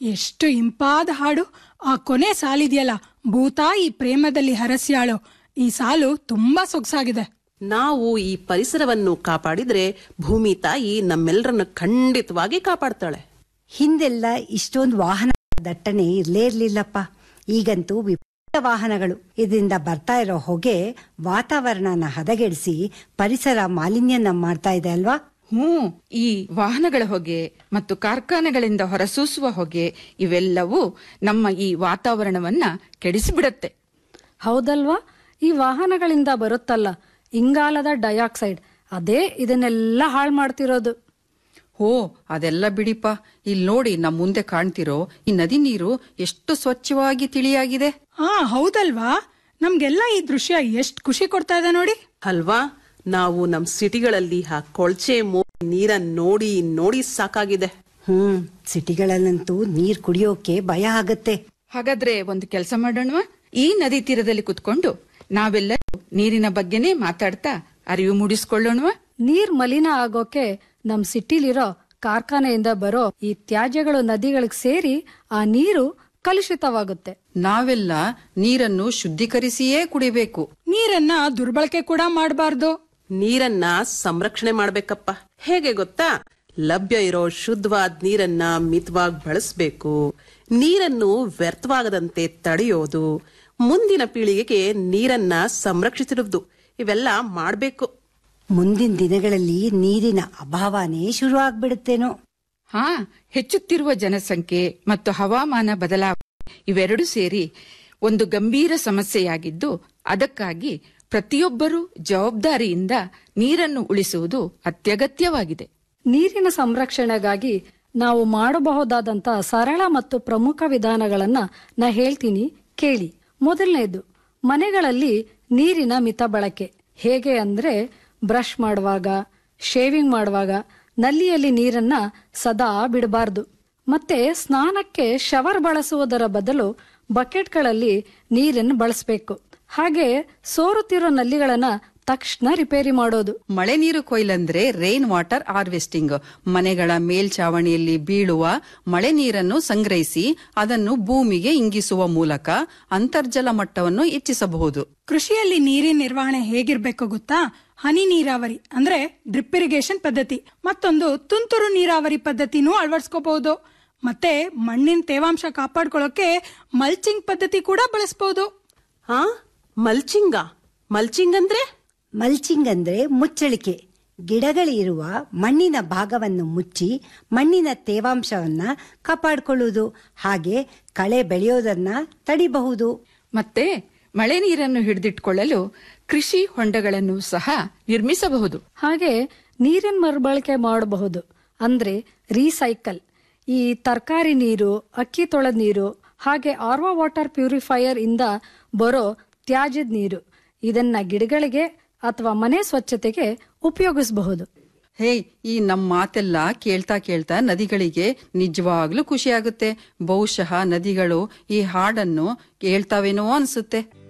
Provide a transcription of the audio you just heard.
ಎಷ್ಟು ಇಂಪಾದ ಹಾಡು ಆ ಕೊನೆ ಸಾಲಿದೆಯಲ್ಲ ಭೂತಾಯಿ ಪ್ರೇಮದಲ್ಲಿ ಹರಸ್ಯಾಳು ಈ ಸಾಲು ತುಂಬಾ ಸೊಗಸಾಗಿದೆ ನಾವು ಈ ಪರಿಸರವನ್ನು ಕಾಪಾಡಿದ್ರೆ ಭೂಮಿ ತಾಯಿ ನಮ್ಮೆಲ್ಲರನ್ನು ಖಂಡಿತವಾಗಿ ಕಾಪಾಡ್ತಾಳೆ ಹಿಂದೆಲ್ಲ ಇಷ್ಟೊಂದು ವಾಹನ ದಟ್ಟಣೆ ಇರ್ಲೇ ಇರ್ಲಿಲ್ಲಪ್ಪ ಈಗಂತೂ ವಿಪರೀತ ವಾಹನಗಳು ಇದರಿಂದ ಬರ್ತಾ ಇರೋ ಹೊಗೆ ವಾತಾವರಣನ ಹದಗೆಡಿಸಿ ಪರಿಸರ ಮಾಲಿನ್ಯನ ಮಾಡ್ತಾ ಇದೆ ಅಲ್ವಾ ಹ್ಮ್ ಈ ವಾಹನಗಳ ಹೊಗೆ ಮತ್ತು ಕಾರ್ಖಾನೆಗಳಿಂದ ಹೊರಸೂಸುವ ಹೊಗೆ ಇವೆಲ್ಲವೂ ನಮ್ಮ ಈ ವಾತಾವರಣವನ್ನ ಕೆಡಿಸಿಬಿಡತ್ತೆ ಹೌದಲ್ವಾ ಈ ವಾಹನಗಳಿಂದ ಬರುತ್ತಲ್ಲ ಇಂಗಾಲದ ಡೈಆಕ್ಸೈಡ್ ಅದೇ ಇದನ್ನೆಲ್ಲ ಹಾಳು ಮಾಡ್ತಿರೋದು ಹೋ ಅದೆಲ್ಲ ಬಿಡಿಪ ಇಲ್ಲಿ ನೋಡಿ ನಮ್ ಮುಂದೆ ಕಾಣ್ತಿರೋ ಈ ನದಿ ನೀರು ಎಷ್ಟು ಸ್ವಚ್ಛವಾಗಿ ತಿಳಿಯಾಗಿದೆ ಹಾ ಹೌದಲ್ವಾ ನಮ್ಗೆಲ್ಲ ಈ ದೃಶ್ಯ ಎಷ್ಟ್ ಖುಷಿ ಕೊಡ್ತಾ ಇದೆ ನೋಡಿ ಅಲ್ವಾ ನಾವು ನಮ್ ಸಿಟಿಗಳಲ್ಲಿ ಆ ಕೊಳ್ಚೆ ಮೋ ನೀರನ್ ನೋಡಿ ನೋಡಿ ಸಾಕಾಗಿದೆ ಹ್ಮ್ ಸಿಟಿಗಳಲ್ಲಂತೂ ನೀರ್ ಕುಡಿಯೋಕೆ ಭಯ ಆಗತ್ತೆ ಹಾಗಾದ್ರೆ ಒಂದು ಕೆಲಸ ಮಾಡೋಣವಾ ಈ ನದಿ ತೀರದಲ್ಲಿ ಕುತ್ಕೊಂಡು ನಾವೆಲ್ಲರೂ ನೀರಿನ ಬಗ್ಗೆನೇ ಮಾತಾಡ್ತಾ ಅರಿವು ಮೂಡಿಸ್ಕೊಳ್ಳೋಣವಾ ನೀರ್ ಮಲಿನ ಆಗೋಕೆ ನಮ್ ಸಿಟಿಲಿರೋ ಕಾರ್ಖಾನೆಯಿಂದ ಬರೋ ಈ ತ್ಯಾಜ್ಯಗಳು ನದಿಗಳಿಗೆ ಸೇರಿ ಆ ನೀರು ಕಲುಷಿತವಾಗುತ್ತೆ ನಾವೆಲ್ಲ ನೀರನ್ನು ಶುದ್ಧೀಕರಿಸಿಯೇ ಕುಡಿಬೇಕು ನೀರನ್ನ ದುರ್ಬಳಕೆ ಕೂಡ ಮಾಡಬಾರ್ದು ನೀರನ್ನ ಸಂರಕ್ಷಣೆ ಮಾಡ್ಬೇಕಪ್ಪ ಹೇಗೆ ಗೊತ್ತಾ ಲಭ್ಯ ಇರೋ ಶುದ್ಧವಾದ ನೀರನ್ನ ಮಿತವಾಗಿ ಬಳಸಬೇಕು ನೀರನ್ನು ವ್ಯರ್ಥವಾಗದಂತೆ ತಡೆಯೋದು ಮುಂದಿನ ಪೀಳಿಗೆಗೆ ನೀರನ್ನ ಸಂರಕ್ಷಿಸಿರುವುದು ಇವೆಲ್ಲ ಮಾಡ್ಬೇಕು ಮುಂದಿನ ದಿನಗಳಲ್ಲಿ ನೀರಿನ ಅಭಾವನೇ ಶುರು ಆಗ್ಬಿಡುತ್ತೇನೋ ಹಾ ಹೆಚ್ಚುತ್ತಿರುವ ಜನಸಂಖ್ಯೆ ಮತ್ತು ಹವಾಮಾನ ಬದಲಾವಣೆ ಇವೆರಡೂ ಸೇರಿ ಒಂದು ಗಂಭೀರ ಸಮಸ್ಯೆಯಾಗಿದ್ದು ಅದಕ್ಕಾಗಿ ಪ್ರತಿಯೊಬ್ಬರೂ ಜವಾಬ್ದಾರಿಯಿಂದ ನೀರನ್ನು ಉಳಿಸುವುದು ಅತ್ಯಗತ್ಯವಾಗಿದೆ ನೀರಿನ ಸಂರಕ್ಷಣೆಗಾಗಿ ನಾವು ಮಾಡಬಹುದಾದಂತ ಸರಳ ಮತ್ತು ಪ್ರಮುಖ ವಿಧಾನಗಳನ್ನ ನಾ ಹೇಳ್ತೀನಿ ಕೇಳಿ ಮೊದಲನೇದು ಮನೆಗಳಲ್ಲಿ ನೀರಿನ ಮಿತ ಬಳಕೆ ಹೇಗೆ ಅಂದ್ರೆ ಬ್ರಷ್ ಮಾಡುವಾಗ ಶೇವಿಂಗ್ ಮಾಡುವಾಗ ನಲ್ಲಿಯಲ್ಲಿ ನೀರನ್ನ ಸದಾ ಬಿಡಬಾರ್ದು ಮತ್ತೆ ಸ್ನಾನಕ್ಕೆ ಶವರ್ ಬಳಸುವುದರ ಬದಲು ಬಕೆಟ್ಗಳಲ್ಲಿ ನೀರನ್ನು ಬಳಸಬೇಕು ಹಾಗೆ ಸೋರುತ್ತಿರೋ ನಲ್ಲಿಗಳನ್ನ ತಕ್ಷಣ ರಿಪೇರಿ ಮಾಡೋದು ಮಳೆ ನೀರು ಕೊಯ್ಲಂದ್ರೆ ರೈನ್ ವಾಟರ್ ಹಾರ್ವೆಸ್ಟಿಂಗ್ ಮನೆಗಳ ಮೇಲ್ಛಾವಣಿಯಲ್ಲಿ ಬೀಳುವ ಮಳೆ ನೀರನ್ನು ಸಂಗ್ರಹಿಸಿ ಅದನ್ನು ಭೂಮಿಗೆ ಇಂಗಿಸುವ ಮೂಲಕ ಅಂತರ್ಜಲ ಮಟ್ಟವನ್ನು ಹೆಚ್ಚಿಸಬಹುದು ಕೃಷಿಯಲ್ಲಿ ನೀರಿನ ನಿರ್ವಹಣೆ ಹೇಗಿರ್ಬೇಕು ಗೊತ್ತಾ ಹನಿ ನೀರಾವರಿ ಅಂದ್ರೆ ಡ್ರಿಪ್ ಇರಿಗೇಷನ್ ಪದ್ಧತಿ ಮತ್ತೊಂದು ತುಂತುರು ನೀರಾವರಿ ಪದ್ಧತಿನೂ ಅಳವಡಿಸ್ಕೋಬಹುದು ಮತ್ತೆ ಮಣ್ಣಿನ ತೇವಾಂಶ ಕಾಪಾಡ್ಕೊಳ್ಳೋಕೆ ಮಲ್ಚಿಂಗ್ ಪದ್ಧತಿ ಕೂಡ ಬಳಸಬಹುದು ಹಾ ಮಲ್ಚಿಂಗ ಮಲ್ಚಿಂಗ್ ಅಂದ್ರೆ ಮಲ್ಚಿಂಗ್ ಅಂದ್ರೆ ಮುಚ್ಚಳಿಕೆ ಗಿಡಗಳಿರುವ ಮಣ್ಣಿನ ಭಾಗವನ್ನು ಮುಚ್ಚಿ ಮಣ್ಣಿನ ತೇವಾಂಶವನ್ನ ಕಾಪಾಡಿಕೊಳ್ಳುವುದು ಹಾಗೆ ಕಳೆ ಬೆಳೆಯೋದನ್ನ ತಡಿಬಹುದು ಮತ್ತೆ ಮಳೆ ನೀರನ್ನು ಹಿಡಿದಿಟ್ಕೊಳ್ಳಲು ಕೃಷಿ ಹೊಂಡಗಳನ್ನು ಸಹ ನಿರ್ಮಿಸಬಹುದು ಹಾಗೆ ನೀರಿನ ಮರುಬಳಕೆ ಮಾಡಬಹುದು ಅಂದ್ರೆ ರೀಸೈಕಲ್ ಈ ತರಕಾರಿ ನೀರು ಅಕ್ಕಿ ತೊಳೆದ ನೀರು ಹಾಗೆ ಆರ್ವಾ ವಾಟರ್ ಪ್ಯೂರಿಫೈಯರ್ ಇಂದ ಬರೋ ತ್ಯಾಜ್ಯದ ನೀರು ಇದನ್ನ ಗಿಡಗಳಿಗೆ ಅಥವಾ ಮನೆ ಸ್ವಚ್ಛತೆಗೆ ಉಪಯೋಗಿಸಬಹುದು ಹೇ ಈ ನಮ್ ಮಾತೆಲ್ಲ ಕೇಳ್ತಾ ಕೇಳ್ತಾ ನದಿಗಳಿಗೆ ನಿಜವಾಗ್ಲೂ ಖುಷಿಯಾಗುತ್ತೆ ಬಹುಶಃ ನದಿಗಳು ಈ ಹಾಡನ್ನು ಕೇಳ್ತಾವೇನೋ ಅನ್ಸುತ್ತೆ